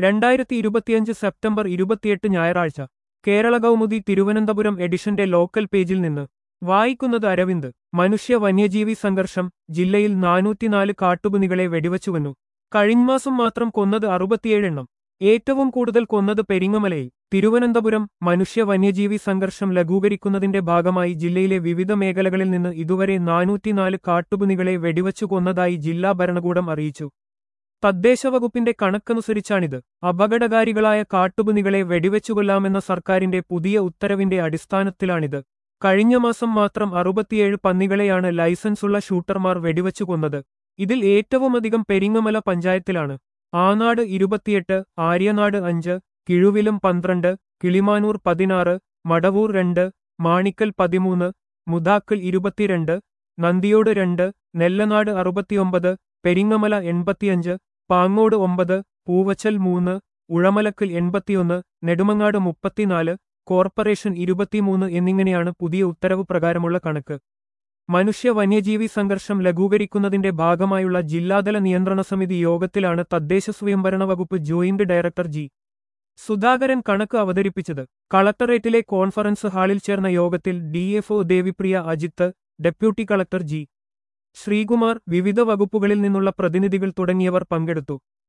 രണ്ടായിരത്തി ഇരുപത്തിയഞ്ച് സെപ്റ്റംബർ ഇരുപത്തിയെട്ട് ഞായറാഴ്ച കേരള കൗമുദി തിരുവനന്തപുരം എഡിഷന്റെ ലോക്കൽ പേജിൽ നിന്ന് വായിക്കുന്നത് അരവിന്ദ് മനുഷ്യ വന്യജീവി സംഘർഷം ജില്ലയിൽ നാനൂറ്റിനാല് കാട്ടുപുനികളെ വെടിവച്ചുവന്നു കഴിഞ്ഞമാസം മാത്രം കൊന്നത് അറുപത്തിയേഴെണ്ണം ഏറ്റവും കൂടുതൽ കൊന്നത് പെരിങ്ങമലയിൽ തിരുവനന്തപുരം മനുഷ്യ വന്യജീവി സംഘർഷം ലഘൂകരിക്കുന്നതിന്റെ ഭാഗമായി ജില്ലയിലെ വിവിധ മേഖലകളിൽ നിന്ന് ഇതുവരെ നാനൂറ്റിനാല് കാട്ടുപുനികളെ വെടിവച്ചു കൊന്നതായി ജില്ലാ ഭരണകൂടം അറിയിച്ചു തദ്ദേശ വകുപ്പിന്റെ കണക്കനുസരിച്ചാണിത് അപകടകാരികളായ കാട്ടുപുനികളെ വെടിവെച്ചുകൊല്ലാമെന്ന സർക്കാരിന്റെ പുതിയ ഉത്തരവിന്റെ അടിസ്ഥാനത്തിലാണിത് കഴിഞ്ഞ മാസം മാത്രം അറുപത്തിയേഴ് പന്നികളെയാണ് ലൈസൻസുള്ള ഷൂട്ടർമാർ വെടിവച്ചു കൊന്നത് ഇതിൽ ഏറ്റവുമധികം പെരിങ്ങമല പഞ്ചായത്തിലാണ് ആനാട് ഇരുപത്തിയെട്ട് ആര്യനാട് അഞ്ച് കിഴുവിലും പന്ത്രണ്ട് കിളിമാനൂർ പതിനാറ് മടവൂർ രണ്ട് മാണിക്കൽ പതിമൂന്ന് മുതാക്കൽ ഇരുപത്തിരണ്ട് നന്ദിയോട് രണ്ട് നെല്ലനാട് അറുപത്തിയൊമ്പത് പെരിങ്ങമല എൺപത്തിയഞ്ച് പാങ്ങോട് ഒമ്പത് പൂവച്ചൽ മൂന്ന് ഉഴമലക്കൽ എൺപത്തിയൊന്ന് നെടുമങ്ങാട് മുപ്പത്തിനാല് കോർപ്പറേഷൻ ഇരുപത്തിമൂന്ന് എന്നിങ്ങനെയാണ് പുതിയ ഉത്തരവ് പ്രകാരമുള്ള കണക്ക് മനുഷ്യ വന്യജീവി സംഘർഷം ലഘൂകരിക്കുന്നതിന്റെ ഭാഗമായുള്ള ജില്ലാതല നിയന്ത്രണ സമിതി യോഗത്തിലാണ് തദ്ദേശ സ്വയംഭരണ വകുപ്പ് ജോയിന്റ് ഡയറക്ടർ ജി സുധാകരൻ കണക്ക് അവതരിപ്പിച്ചത് കളക്ടറേറ്റിലെ കോൺഫറൻസ് ഹാളിൽ ചേർന്ന യോഗത്തിൽ D F O Devipriya Ajith deputy collector G Sreekumar വിവിധ വകുപ്പുകളിൽ നിന്നുള്ള പ്രതിനിധികൾ തുടങ്ങിയവർ പങ്കെടുത്തു